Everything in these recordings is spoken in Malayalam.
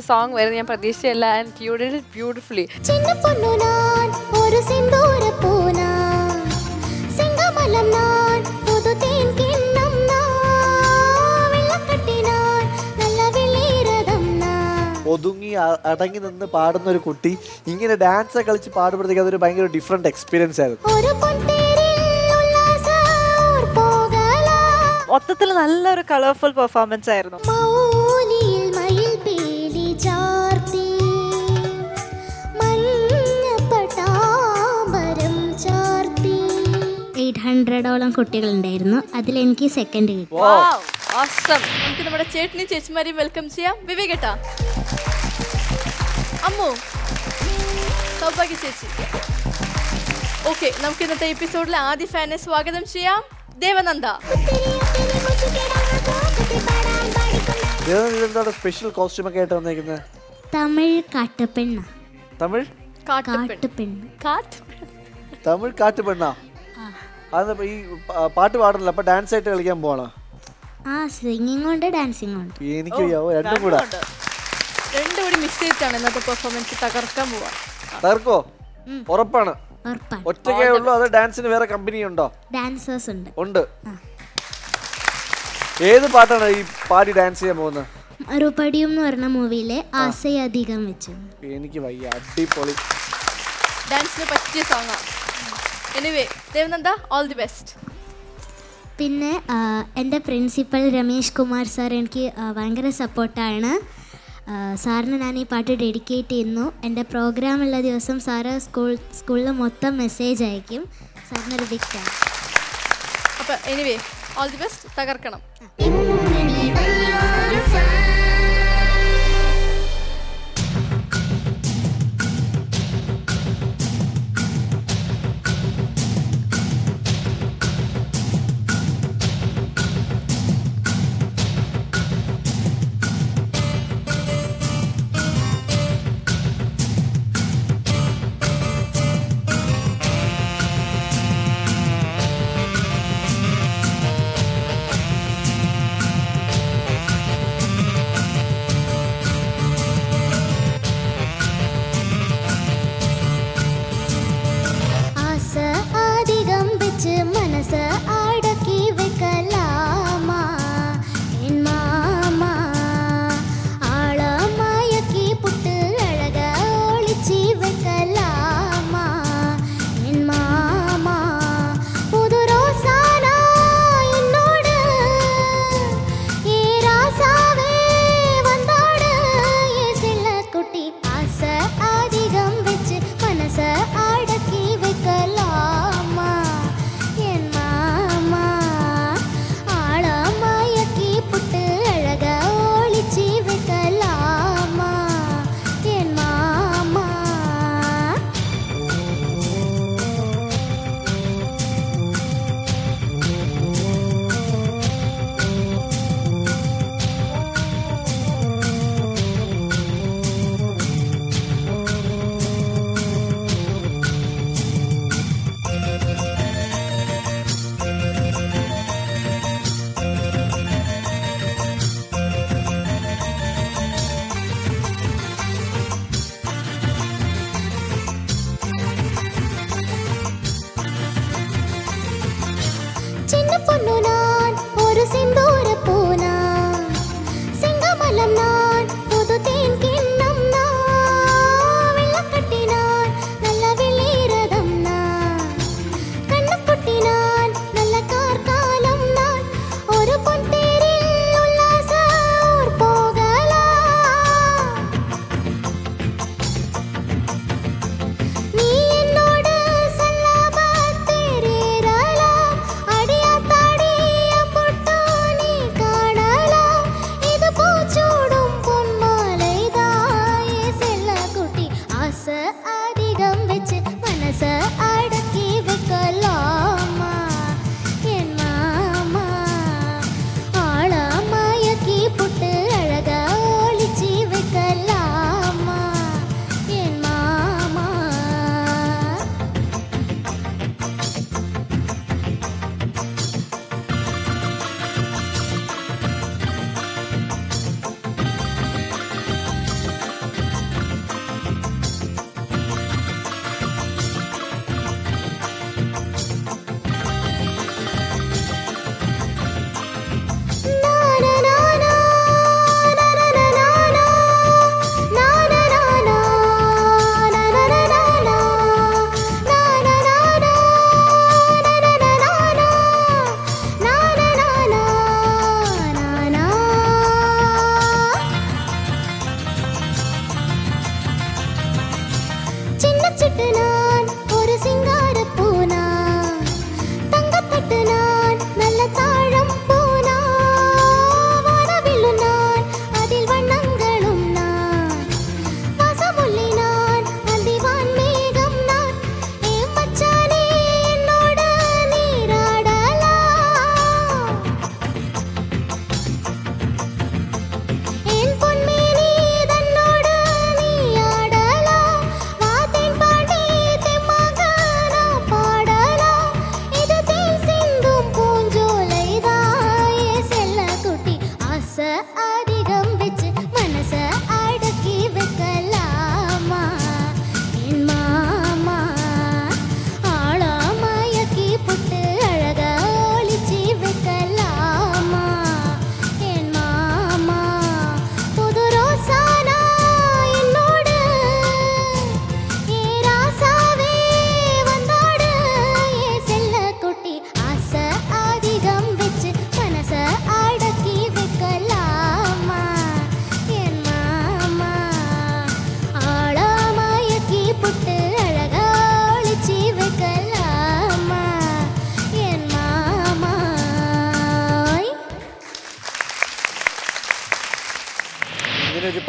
സോങ് വരുന്നത് ഞാൻ പ്രതീക്ഷയല്ല and you did it beautifully சின்ன பொண்ணு நான் ஒரு செந்தூர பூனா செங்கமலம் நான் புது தேன் கிண்ணம் நான் வெள்ளக்கட்டி நான் நல்ல வெளிரதம் நான் ഒതുങ്ങി അ- അടങ്ങി നിന്ന് പാടുന്ന ഒരു കുട്ടി ഇങ്ങനെ ഡാൻസ് കളിച്ച് പാടുമ്പോഴത്തേക്ക് അതൊരു ഭയങ്കര ഡിഫറെന്റ് എക്സ്പീരിയൻസ് ആയിരുന്നു ஒரு பொன் தேரில் உல்லாச ஊர் போகலாம் മൊത്തത്തിൽ നല്ലൊരു കളർഫുൾ പെർഫോമൻസ് ആയിരുന്നു മൗലിയിൽ മയിൽ പീലി ചാർത്തി മഞ്ഞപ്പട്ടാമ്പരം ചാർത്തി എയ്റ്റ് ഹൺഡ്രഡോളം കുട്ടികളുണ്ടായിരുന്നു അതിലെനിക്ക് സെക്കൻഡ് കിട്ടി awesome നമുക്ക് നമ്മുടെ ചേട്ടനും ചേച്ചിമാരെയും വെൽക്കം ചെയ്യാം വിവേകേട്ടാ അമ്മു സൗഭാഗ്യ ചേച്ചി ഓക്കെ നമുക്ക് ഇന്നത്തെ എപ്പിസോഡിലെ ആദ്യ ഫാനെ സ്വാഗതം ചെയ്യാം ദേവനന്ദ എന്താണ് സ്പെഷ്യൽ കോസ്റ്റ്യൂം ഒക്കെ ആയിട്ട് വന്നേക്കുന്നത് തമിഴ് കാട്ടുപെണ്ണ തമിഴ് കാട്ടുപെൺ കാട്ടുപെണ്ണ് കാട്ട് തമിഴ് കാട്ടുപെണ്ണാ അത് ഈ പ- പാട്ട് പാടുന്നില്ല അപ്പൊ ഡാൻസ് ആയിട്ട് കളിക്കാൻ പോവാണോ ആ സിംഗിങ് ഉണ്ട് ഡാൻസിങ് ഉണ്ട് എനിക്ക് വയ്യാവോ രണ്ടും കൂടെ രണ്ടും കൂടി മിക്സ് ചെയ്തിട്ടാണ് ഇന്നത്തെ പെർഫോമൻസ് തകർക്കാൻ പോവാ തകർക്കോ ഉറപ്പാണ് ഉറപ്പാണ് ഒറ്റയ്ക്കേ ഉള്ളൂ അത് ഡാൻസിന് വേറെ കമ്പനി ഉണ്ടോ ഡാൻസേഴ്സ് ഉണ്ട് ഉണ്ട് ഏത് പാട്ടാണ് ഈ പാടി ഡാൻസ് ചെയ്യാൻ പോകുന്നത് മറുപടിയും എന്ന് പറഞ്ഞ മൂവിയിലെ ആശയധികം വെച്ചു എനിക്ക് വയ്യ അടിപൊളി ഡാൻസിന് പറ്റിയ സോങ്ങാ anyway Devananda all the best പിന്നെ ആ, എൻ്റെ പ്രിൻസിപ്പൽ രമേഷ് കുമാർ സാർ എനിക്ക് ആ, ഭയങ്കര സപ്പോർട്ടാണ് സാറിന് ഞാൻ ഈ പാട്ട് ഡെഡിക്കേറ്റ് ചെയ്യുന്നു എൻ്റെ പ്രോഗ്രാമുള്ള ദിവസം സാറ് സ്കൂൾ സ്കൂളിൽ മൊത്തം മെസ്സേജ് അയക്കും സാറിനൊരു ബിഗ് താങ്ക്സ് അപ്പൊ എനിവേ ഓൾ ദി ബെസ്റ്റ് തകർക്കണം ും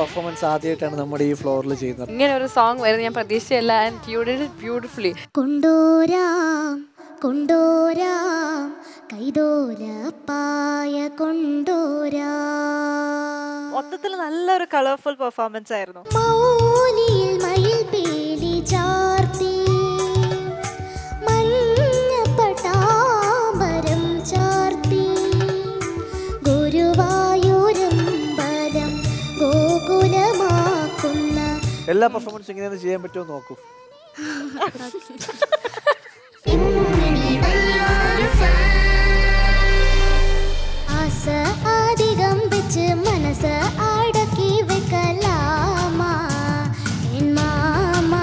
പെർഫോമൻസ് ആദ്യമായിട്ടാണ് നമ്മുടെ ഈ ഫ്ലോറിൽ ചെയ്യുന്നത് ഇങ്ങനെ ഒരു സോങ് വരുന്നത് ഞാൻ പ്രതീക്ഷയല്ല and you did it beautifully കൊണ്ടോരാം കൊണ്ടോരാം കൈതോലപ്പായ കൊണ്ടോരാം മൊത്തത്തിൽ നല്ലൊരു കളർഫുൾ പെർഫോമൻസ് ആയിരുന്നു മൗലിയിൽ മയിൽ പീലി ചാർത്തി മഞ്ഞപ്പട്ടാമ്പരം ചാർത്തി ഗുരുവായൂരമ്പലം ഗോകുലമാക്കുന്ന എല്ലാ പെർഫോമൻസും ഇങ്ങനെയൊന്ന് ചെയ്യാൻ പറ്റുമോ നോക്കൂ ആസ അധികം വെച്ച് മനസ്സ് അടക്കി വെക്കലാമാ എൻ മാമാ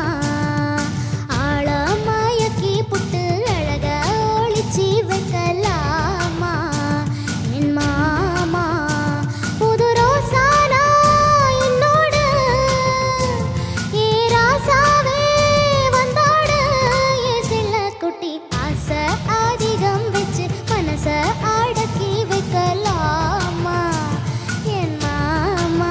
ആളമയക്കി പുട്ട് അഴക ഒളിച്ചി വെക്കലാമാ എൻ മാമാ പുതു ரோசானா என்னோடு ஏ ராசாவே வந்தாடு ஏ செல்ல குட்டி ஆசை அதிகம் வச்சு மனச அடக்கி வைக்கலாமா என் மாமா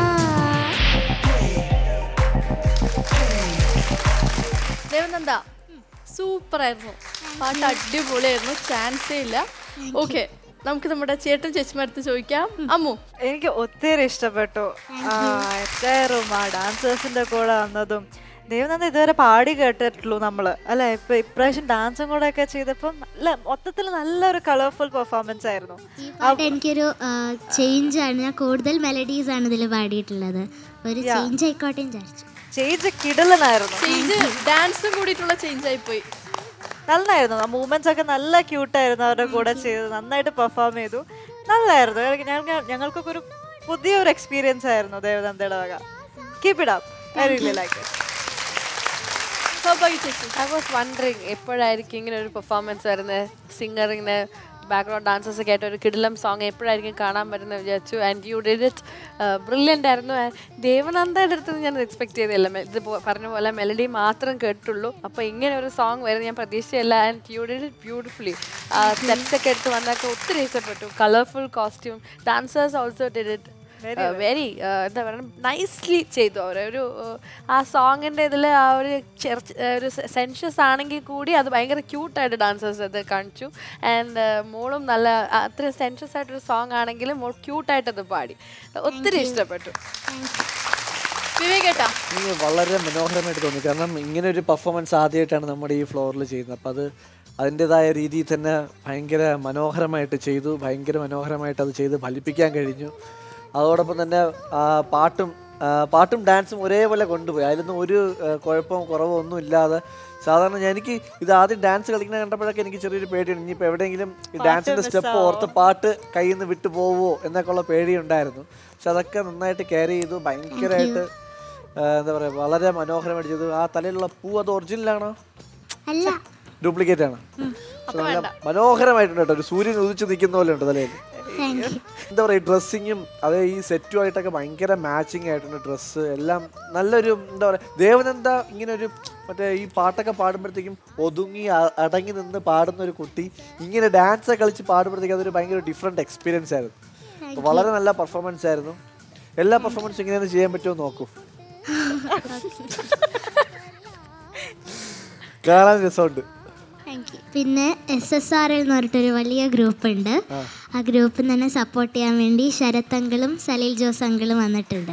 ദേവനന്ദ സൂപ്പർ ആയിരുന്നു പാട്ട് അടിപൊളിയായിരുന്നു ചാൻസേ ഇല്ല ഓക്കെ നമുക്ക് നമ്മുടെ ചേട്ടൻ ചേച്ചിമാരത്ത് ചോദിക്കാം അമ്മു എനിക്ക് ഒത്തിരി ഇഷ്ടപ്പെട്ടു ആ, എക്കാറും ആ ഡാൻസേഴ്സിന്റെ കൂടെ വന്നതും ദേവനന്ദ ഇതുവരെ പാടി കേട്ടിട്ടുള്ളൂ നമ്മള് അല്ലെ ഇപ്പൊ ഇപ്രാവശ്യം ഡാൻസും കൂടെ ഒക്കെ ചെയ്തപ്പം നല്ല മൊത്തത്തിൽ നല്ലൊരു കളർഫുൾ പെർഫോമൻസ് ആയിരുന്നു ഈ പാട്ട് എനിക്കൊരു ചേഞ്ച് ആണ് ഞാൻ കൂടുതൽ മെലഡീസ് ആണ് ഇതിൽ പാടിയിട്ടുള്ളത് ഒരു ചേഞ്ച് ആയിക്കോട്ടെ എന്ന് വിചാരിച്ചു ചേഞ്ച് കിടലനായിരുന്നു ചേഞ്ച് ഡാൻസും കൂടിയിട്ടുള്ള ചേഞ്ച് ആയി പോയി നന്നായിരുന്നു ആ മൂവ്മെന്റ്സ് ഒക്കെ നല്ല ക്യൂട്ടായിരുന്നു അവരുടെ കൂടെ ചെയ്തത് നന്നായിട്ട് പെർഫോം ചെയ്തു നല്ലായിരുന്നു ഞങ്ങൾക്ക് ഞങ്ങൾ- ഞങ്ങൾക്കൊക്കെ ഒരു പുതിയൊരു എക്സ്പീരിയൻസ് ആയിരുന്നു ദേവനന്ദയുടെ വക keep it up I really like it Soubhagya ചേച്ചി ഐ വാസ് വണ്ടറിങ് എപ്പോഴായിരിക്കും ഇങ്ങനെ ഒരു പെർഫോമൻസ് വരുന്നത് സിംഗർ ഇങ്ങനെ ബാക്ക്ഗ്രൗണ്ട് ഡാൻസേഴ്സ് ഒക്കെ ആയിട്ട് ഒരു കിടിലം സോങ് എപ്പോഴായിരിക്കും കാണാൻ പറ്റുന്നത് വിചാരിച്ചു and you did it brilliant ആയിരുന്നു And ദേവനന്ദയുടെ അടുത്ത് നിന്ന് ഞാൻ എക്സ്പെക്ട് ചെയ്തില്ല മെ- ഇത് പോ- പറഞ്ഞ പോലെ മെലഡി മാത്രം കേട്ടുള്ളൂ അപ്പോൾ ഇങ്ങനെ ഒരു സോങ് വരുന്നത് ഞാൻ പ്രതീക്ഷയല്ല and you did it beautifully steps ഒക്കെ എടുത്ത് വന്നൊക്കെ ഒത്തിരി ഇഷ്ടപ്പെട്ടു colourful costume dancers also did it very എന്താ പറയുക നൈസ്ലി ചെയ്തു അവർ ഒരു uh, ആ സോങ്ങിൻ്റെ ഇതിൽ ആ ഒരു ചെറ- uh, ഒരു സെൻഷ്യസ് ആണെങ്കിൽ കൂടി അത് ഭയങ്കര ക്യൂട്ടായിട്ട് ഡാൻസേഴ്സ് അത് കാണിച്ചു ആൻഡ് മോളും നല്ല ആ, അത്രയും സെൻഷ്യസ് ആയിട്ടൊരു സോങ് ആണെങ്കിലും മോൾ ക്യൂട്ടായിട്ട് അത് പാടി ഒത്തിരി ഇഷ്ടപ്പെട്ടു വിവേകേട്ടാ എനിക്ക് വളരെ മനോഹരമായിട്ട് തോന്നി കാരണം ഇങ്ങനെ ഒരു പെർഫോമൻസ് ആദ്യമായിട്ടാണ് നമ്മുടെ ഈ ഫ്ലോറിൽ ചെയ്യുന്നത് അപ്പം അത് അതിൻ്റെതായ രീതിയിൽ തന്നെ ഭയങ്കര മനോഹരമായിട്ട് ചെയ്തു ഭയങ്കര മനോഹരമായിട്ട് അത് ചെയ്ത് ഫലിപ്പിക്കാൻ കഴിഞ്ഞു അതോടൊപ്പം തന്നെ ആ, പാട്ടും ആ, പാട്ടും ഡാൻസും ഒരേപോലെ കൊണ്ടുപോയി അതിലൊന്നും ഒരു ആ, കുഴപ്പവും കുറവോ ഒന്നും ഇല്ലാതെ സാധാരണ ഞാൻ എനിക്ക് ഇത് ആദ്യം ഡാൻസ് കളിക്കുന്ന കണ്ടപ്പോഴൊക്കെ എനിക്ക് ചെറിയൊരു പേടിയുണ്ട് ഇനിയിപ്പോൾ എവിടെയെങ്കിലും ഈ ഡാൻസിൻ്റെ സ്റ്റെപ്പ് ഓർത്ത് പാട്ട് കയ്യിൽ നിന്ന് വിട്ടു പോവോ എന്നൊക്കെ ഉള്ള പേടിയുണ്ടായിരുന്നു പക്ഷെ അതൊക്കെ നന്നായിട്ട് കെയർ ചെയ്തു ഭയങ്കരമായിട്ട് ആ, എന്താ പറയാ വളരെ മനോഹരമായിട്ട് ചെയ്തു ആ തലയിലുള്ള പൂ അത് ഒറിജിനലാണോ അല്ല ഡ്യൂപ്ലിക്കേറ്റ് ആണ് പക്ഷെ നല്ല മനോഹരമായിട്ടുണ്ട് കേട്ടോ ഒരു സൂര്യൻ ഉദിച്ച് നിൽക്കുന്ന പോലെ ഉണ്ട് തലയിൽ താങ്ക് യു എന്താ പറയുക ഡ്രസ്സിങ്ങും അതേ ഈ സെറ്റും ആയിട്ടൊക്കെ ഭയങ്കര മാച്ചിങ് ആയിട്ടുണ്ട് ഡ്രസ്സ് എല്ലാം നല്ലൊരു എന്താ പറയുക ദേവനന്ദ ഇങ്ങനെ ഒരു മറ്റേ ഈ പാട്ടൊക്കെ പാടുമ്പോഴത്തേക്കും ഒതുങ്ങി അ- അടങ്ങി നിന്ന് പാടുന്ന ഒരു കുട്ടി ഇങ്ങനെ ഡാൻസ് ഒക്കെ കളിച്ച് പാടുമ്പോഴത്തേക്കും അതൊരു ഭയങ്കര ഡിഫറെൻറ്റ് എക്സ്പീരിയൻസ് ആയിരുന്നു അപ്പൊ വളരെ നല്ല പെർഫോമൻസ് ആയിരുന്നു എല്ലാ പെർഫോമൻസും ഇങ്ങനെയൊന്ന് ചെയ്യാൻ പറ്റുമോ നോക്കൂ കാണാൻ രസമുണ്ട് താങ്ക് യു പിന്നെ എസ് എസ് ആർ എന്ന് പറഞ്ഞിട്ടൊരു വലിയ ഗ്രൂപ്പ് ഉണ്ട് ആ ഗ്രൂപ്പിൽ തന്നെ സപ്പോർട്ട് ചെയ്യാൻ വേണ്ടി ശരത് അങ്കിളും സലീൽ ജോസ് അങ്കിളും വന്നിട്ടുണ്ട്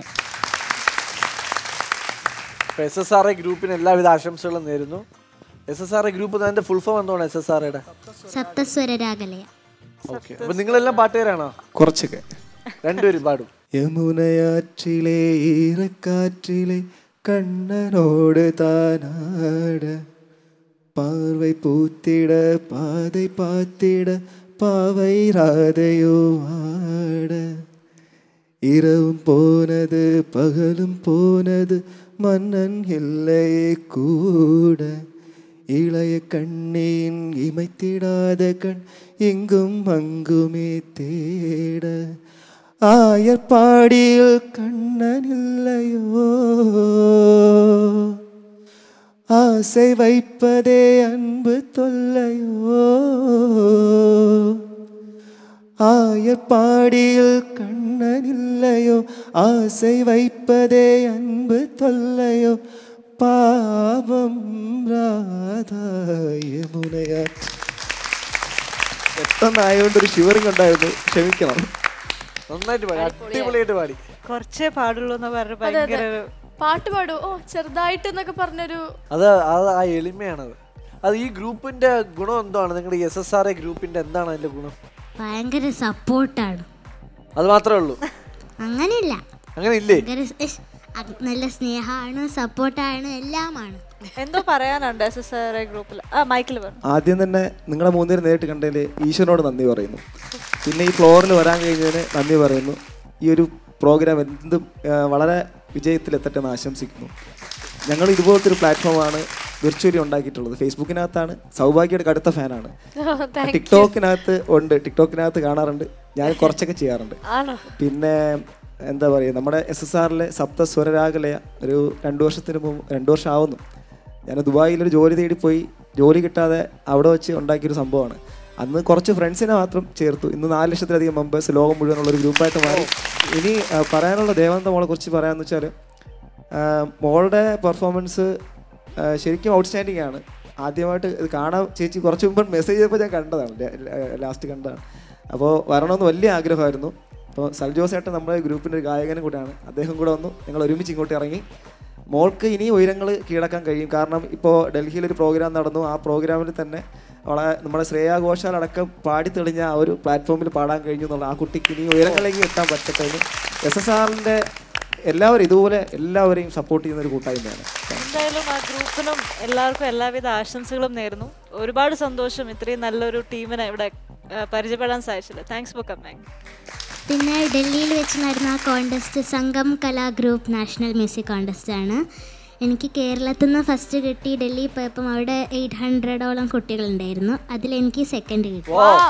എസ് എസ് ആർ ഐ ഗ്രൂപ്പിന് എല്ലാവിധ ആശംസകളും നേരുന്നു S S R I group അതിന്റെ ഫുൾ ഫോം എന്താണ് എസ് എസ് ആർ ഐയുടെ സപ്തസ്വര രാഗലയ ഓക്കെ അപ്പൊ നിങ്ങളെല്ലാം പാട്ടുകാരാണോ കുറച്ചൊക്കെ രണ്ടുപേരും പാടും യമുനയാற்றிലെ ഈറക്കാറ്റിലെ കണ്ണനോട് താനാട பார்வை பூத்திட பாதை பார்த்திட பாவை ராதையோ ஆட இரவும் போனது பகலும் போனது மன்னன் இல்லையே கூட இளைய கண்ணின் இமைத்திடாத கண் எங்கும் அங்குமே தேட ஆயர்பாடியில் கண்ணன் இல்லையோ ஆசை வைப்பதே அன்பு தொல்லையோ ஆயர்பாடியில் கண்ணன் கண்ணனில்லையோ ஆசை வைப்பதே அன்பு தொல்லையோ பாவம் രാധായ മുനയാറ്റ് പെട്ടെന്നായതുകൊണ്ട് ഒരു ഷിവറിംഗ് ഉണ്ടായിരുന്നു ക്ഷമിക്കണം നന്നായിട്ട് പാടി അടിപൊളിയായിട്ട് പാടി കുറച്ചേ പാടുള്ളൂ എന്ന് പറഞ്ഞ അതെ അതെ ഭയങ്കര ഒരു പാട്ട് പാടൂ ഓ ചെറുതായിട്ട് എന്നൊക്കെ പറഞ്ഞൊരു അത് അത് ആ എളിമയാണത് അത് ഈ ഗ്രൂപ്പിന്റെ ഗുണം എന്താണ് നിങ്ങളുടെ എസ് എസ് ആർ എ ഗ്രൂപ്പിന്റെ എന്താണ് അതിന്റെ ഗുണം ഭയങ്കര സപ്പോർട്ടാണ് അത് മാത്രമേ ഉള്ളൂ അങ്ങനെയില്ല അങ്ങനെ ഇല്ലേ ഭയങ്കര സ്- ഇഷ്, അ- നല്ല സ്നേഹമാണ് സപ്പോർട്ടാണ് എല്ലാമാണ് എന്തോ പറയാനുണ്ട് എസ് എസ് ആർ ഗ്രൂപ്പിൽ ആ മൈക്കിൽ പറഞ്ഞു ആദ്യം തന്നെ നിങ്ങളെ മൂന്നുപേരും നേരിട്ട് കണ്ടതിൽ ഈശ്വരനോട് നന്ദി പറയുന്നു പിന്നെ ഈ ഫ്ലോറിൽ വരാൻ കഴിഞ്ഞതിന് നന്ദി പറയുന്നു ഈ ഒരു പ്രോഗ്രാം എന്തും ആ, വളരെ വിജയത്തിലെത്തട്ടെ എന്ന് ആശംസിക്കുന്നു ഞങ്ങൾ ഇതുപോലത്തെ ഒരു പ്ലാറ്റ്ഫോമാണ് വിർച്വലി ഉണ്ടാക്കിയിട്ടുള്ളത് ഫേസ്ബുക്കിനകത്താണ് സൗഭാഗ്യയുടെ കടുത്ത ഫാനാണ് ടിക്ടോക്കിനകത്ത് ഉണ്ട് ടിക്ടോക്കിനകത്ത് കാണാറുണ്ട് ഞാൻ കുറച്ചൊക്കെ ചെയ്യാറുണ്ട് ആണോ പിന്നെ എന്താ പറയുക നമ്മുടെ എസ് എസ് ആറിലെ സപ്ത സ്വരരാഗലയ ഒരു രണ്ട് വർഷത്തിന് മുമ്പ് രണ്ട് വർഷം ആവുന്നു ഞാൻ ദുബായിലൊരു ജോലി തേടി പോയി ജോലി കിട്ടാതെ അവിടെ വെച്ച് ഉണ്ടാക്കിയൊരു സംഭവമാണ് അന്ന് കുറച്ച് ഫ്രണ്ട്സിനെ മാത്രം ചേർത്തു ഇന്ന് നാല് ലക്ഷത്തിലധികം മെമ്പേഴ്സ് ലോകം മുഴുവനുള്ള ഒരു ഗ്രൂപ്പായിട്ട് മാറി ഇനി ആ, പറയാനുള്ള ദേവന്ത മോളെ കുറിച്ച് പറയാമെന്ന് വെച്ചാൽ മോളുടെ പെർഫോമൻസ് ശരിക്കും ഔട്ട്സ്റ്റാൻഡിങ് ആണ് ആദ്യമായിട്ട് ഇത് കാണാൻ ചേച്ചി കുറച്ച് മുമ്പ് മെസ്സേജ് ചെയ്തപ്പോൾ ഞാൻ കണ്ടതാണ് ലാസ്റ്റ് കണ്ടതാണ് അപ്പോൾ വരണമെന്ന് വലിയ ആഗ്രഹമായിരുന്നു അപ്പോൾ സൽജോസ് ഏട്ടൻ നമ്മുടെ ഗ്രൂപ്പിൻ്റെ ഒരു ഗായകനും കൂടെയാണ് അദ്ദേഹം കൂടെ വന്നു ഞങ്ങൾ ഒരുമിച്ച് ഇങ്ങോട്ട് ഇറങ്ങി മോൾക്ക് ഇനി ഉയരങ്ങൾ കീഴടക്കാൻ കഴിയും കാരണം ഇപ്പോൾ ഡൽഹിയിൽ ഒരു പ്രോഗ്രാം നടന്നു ആ പ്രോഗ്രാമിൽ തന്നെ വളരെ നമ്മുടെ ശ്രേയ ഘോഷാൽ അടക്കം പാടി തെളിഞ്ഞ ആ ഒരു പ്ലാറ്റ്ഫോമിൽ പാടാൻ കഴിഞ്ഞു എന്നുള്ള ആ കുട്ടിക്ക് ഇനി ഉയരങ്ങളിലേക്ക് എത്താൻ പറ്റട്ടെ എന്ന് എസ് എസ് ആറിൻ്റെ എല്ലാവരും ഇതുപോലെ എല്ലാവരെയും സപ്പോർട്ട് ചെയ്യുന്ന ഒരു കൂട്ടായ്മയാണ് എന്തായാലും ആ ഗ്രൂപ്പിനും എല്ലാവർക്കും എല്ലാവിധ ആശംസകളും നേരുന്നു ഒരുപാട് സന്തോഷം ഇത്രയും നല്ലൊരു ടീമിനെ ഇവിടെ ആ, പരിചയപ്പെടാൻ സാധിച്ചില്ല താങ്ക്സ് ഫോർ കമ്മിങ് പിന്നെ ഡൽഹിയിൽ വെച്ച് നടന്ന ആ contest Sangam Kala group national music contest ആണ് എനിക്ക് കേരളത്തിൽ നിന്ന് ഫസ്റ്റ് കിട്ടി ഡൽഹി പോയപ്പം അവിടെ എയ്റ്റ് ഹൺഡ്രഡോളം കുട്ടികളുണ്ടായിരുന്നു അതിലെനിക്ക് സെക്കൻഡ് കിട്ടി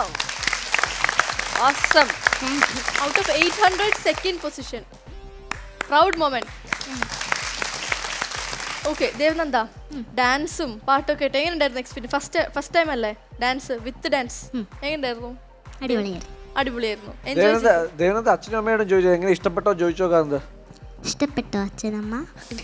awesome thank you out of eight hundred second position proud moment okay Devananda ഡാൻസും പാട്ടൊക്കെ ആയിട്ട് എങ്ങനെയുണ്ടായിരുന്നു എക്സ്പീരിയൻസ് ഫസ്റ്റ് ഫസ്റ്റ് ടൈം അല്ലേ ഡാൻസ് വിത്ത് ഡാൻസ് എങ്ങനെയുണ്ടായിരുന്നു അടിപൊളിയായിരുന്നു അടിപൊളിയായിരുന്നു എൻജോയ് ദേവനന്ദ ദേവനന്ദ അച്ഛനും അമ്മയോടും ചോദിച്ചത് എങ്ങനെ ഇഷ്ടപ്പെട്ടോ ചോദിച്ചു നോക്കാറുണ്ട് ഇഷ്ടപ്പെട്ടോ അച്ഛനമ്മ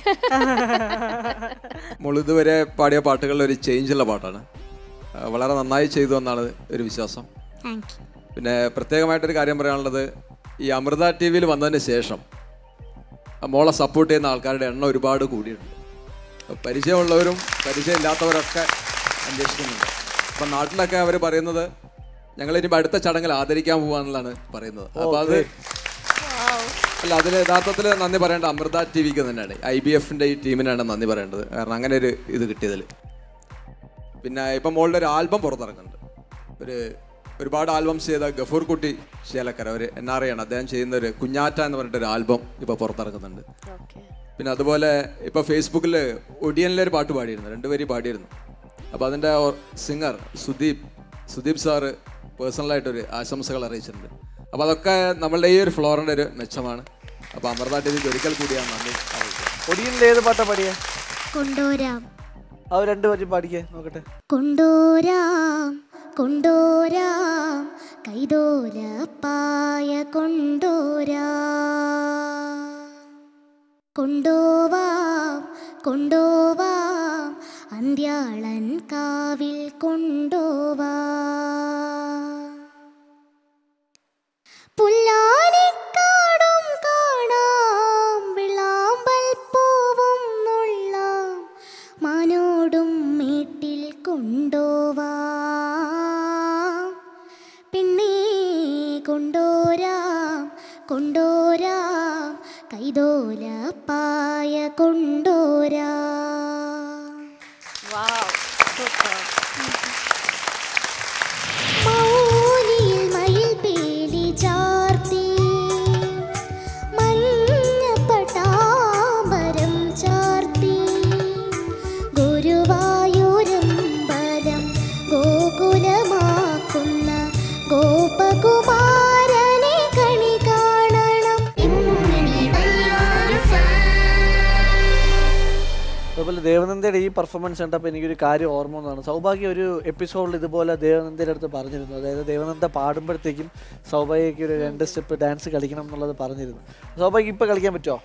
മോൾ ഇതുവരെ പാടിയ പാട്ടുകളിൽ ഒരു ചേഞ്ചുള്ള പാട്ടാണ് ആ, വളരെ നന്നായി ചെയ്തു എന്നാണ് ഒരു വിശ്വാസം താങ്ക് യു പിന്നെ പ്രത്യേകമായിട്ടൊരു കാര്യം പറയാനുള്ളത് ഈ അമൃത ടി വിയിൽ വന്നതിന് ശേഷം ആ മോളെ സപ്പോർട്ട് ചെയ്യുന്ന ആൾക്കാരുടെ എണ്ണം ഒരുപാട് കൂടിയിട്ടുണ്ട് അപ്പൊ പരിചയമുള്ളവരും പരിചയമില്ലാത്തവരൊക്കെ അന്വേഷിക്കുന്നുണ്ട് അപ്പം നാട്ടിലൊക്കെ അവർ പറയുന്നത് ഞങ്ങൾ ഇനി അടുത്ത ചടങ്ങിൽ ആദരിക്കാൻ പോവാന്നുള്ളതാണ് പറയുന്നത് അപ്പോൾ അത് അല്ല അതിൽ യഥാർത്ഥത്തിൽ നന്ദി പറയേണ്ട അമൃത ടി വിക്ക് തന്നെയാണ് ഐ ബി എഫിൻ്റെ ഈ ടീമിനാണ് നന്ദി പറയേണ്ടത് കാരണം അങ്ങനെ ഒരു ഇത് കിട്ടിയതിൽ പിന്നെ ഇപ്പം മോളുടെ ഒരു ആൽബം പുറത്തിറങ്ങുന്നുണ്ട് ഒരു ഒരുപാട് ആൽബംസ് ചെയ്ത ഗഫൂർ കുട്ടി ശേലക്കര ഒരു എൻ ആർ ഐ ആണ് അദ്ദേഹം ചെയ്യുന്ന ഒരു കുഞ്ഞാറ്റ എന്ന് പറഞ്ഞിട്ട് ഒരു ആൽബം ഇപ്പോൾ പുറത്തിറങ്ങുന്നുണ്ട് പിന്നെ അതുപോലെ ഇപ്പോൾ ഫേസ്ബുക്കിൽ ഒടിയനിലെ ഒരു പാട്ട് പാടിയിരുന്നു രണ്ടുപേരും പാടിയിരുന്നു അപ്പോൾ അതിൻ്റെ സിംഗർ സുദീപ് സുദീപ് സാറ് പേഴ്സണലായിട്ടൊരു ആശംസകൾ അറിയിച്ചിട്ടുണ്ട് അപ്പോൾ അതൊക്കെ നമ്മളുടെ ഈ ഒരു ഫ്ലോറിൻ്റെ ഒരു മെച്ചമാണ് അപ്പോൾ അമൃത ടി വിക്ക് ഒരിക്കൽ കൂടിയാണ് നന്ദി അറിയിക്കുന്നത് ഒടിയനിൽ ഏത് പാട്ടാ പാടിയേ കൊണ്ടുവരാം അത് രണ്ട് വരി പാടിക്കേ നോക്കട്ടെ കൊണ്ടോരാം കൊണ്ടോരാം കൈതോലപ്പായ കൊണ്ടോരാം കൊണ്ടോവാം കൊണ്ടോവാം അന്ത്യാളൻ കാവിൽ കൊണ്ടോവാം പുല്ലാനിക്കാടും കാണാം വിളാമ്പൽ പൂവും നുള്ളാം മാനോടും മേട്ടിൽ കൊണ്ടോവാം പെണ്ണേ കൊണ്ടോരാം കൊണ്ടോരാം കൈതോലപ്പായ കൊണ്ടോരാം മൗലിയിൽ മയിൽ പീലി ചാർത്തി മഞ്ഞപ്പട്ടാമ്പരം ചാർത്തി ഗുരുവായൂരമ്പലം ഗോകുലമാക്കുന്ന ഗോപകുമാരനെ കണി കാണണം അതുപോലെ ദേവനന്ദയുടെ ഈ പെർഫോമൻസ് കണ്ടപ്പോൾ എനിക്കൊരു കാര്യം ഓർമ്മ വന്നതാണ് സൗഭാഗ്യ ഒരു എപ്പിസോഡിൽ ഇതുപോലെ ദേവനന്ദയുടെ അടുത്ത് പറഞ്ഞിരുന്നു അതായത് ദേവനന്ദ പാടുമ്പോഴത്തേക്കും സൗഭാഗ്യയ്ക്ക് ഒരു രണ്ട് സ്റ്റെപ്പ് ഡാൻസ് കളിക്കണം എന്നുള്ളത് പറഞ്ഞിരുന്നു സൗഭാഗ്യ ഇപ്പോൾ കളിക്കാൻ പറ്റുമോ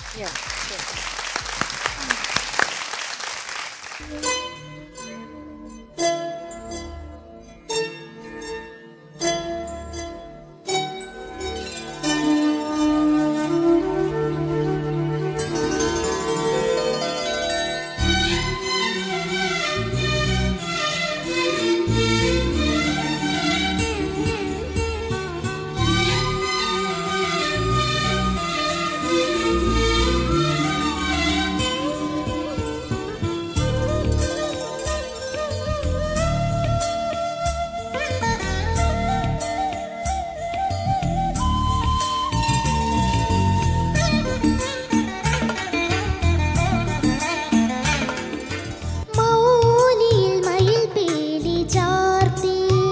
മൗലിയിൽ മയിൽ പീലി ചാർത്തി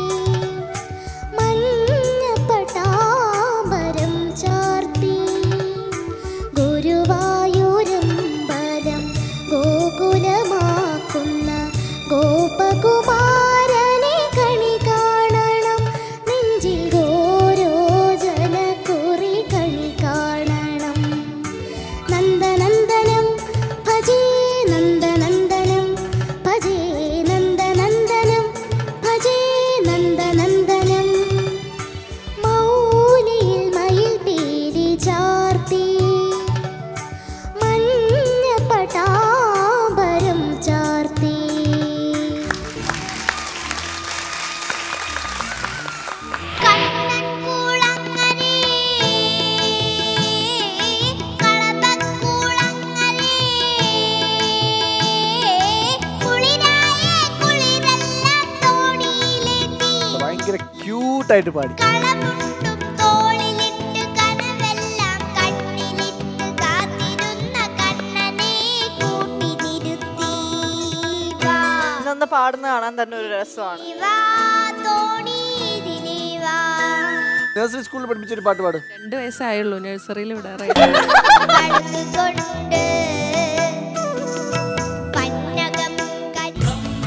മഞ്ഞപ്പട്ടാമ്പരം ചാർത്തി ഗുരുവായൂരമ്പലം ഗോകുലമാക്കുന്ന ഗോപകുമാരനെ കണി കാണണം നെഞ്ചിൽ ഗോരോജനക്കുറി കണി കാണണം നന്ദനന്ദനം ഭജേ നന്ദനന്ദനം ഭജേ നന്ദനന്ദനം ഭജേ നന്ദനന്ദനം മൗലിയിൽ മയിൽ പീലി ചാർത്തി മഞ്ഞപ്പട്ടാമ്പരം ചാർത്തി കണ്ണൻ കൂളങ്ങരേ കളപക്കൂളങ്ങരേ കുളിരായ കുളിരെല്ലാം തോണിയിലെത്തി ഭയങ്കര ക്യൂട്ടായിട്ട് പാടി കളമുണ്ടും തോളിലിട്ട് കനവെല്ലാം കണ്ണിലിട്ട് കാത്തിരുന്ന കണ്ണനെ കൂട്ടി നിർത്തി വാ ഇന്നൊന്ന് പാടുന്ന കാണാൻ തന്നെ ഒരു രസമാണ് വാ തോണി ഇതിലേ വാ നഴ്സറി സ്കൂളിൽ പഠിപ്പിച്ചൊരു പാട്ട് പാട് രണ്ട് വയസ്സായുള്ളൂ നഴ്സറിയിൽ വിടാറായി കടുകുകൊണ്ട് പന്നകം കരി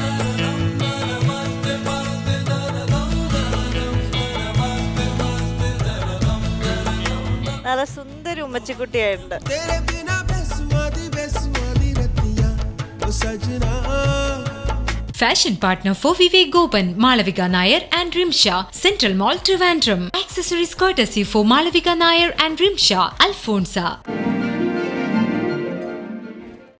നല്ല സുന്ദരി ഉമ്മച്ചിക്കുട്ടിയായിട്ടുണ്ട് तेरे बिना बेसुआदी बेसुआदी रतियां ओ सजना Fashion partner for Vivek Gopan, Malavika Nair and Rimsha, Central Mall, Trivandrum. Accessories courtesy for Malavika Nair and Rimsha, Alfonsa.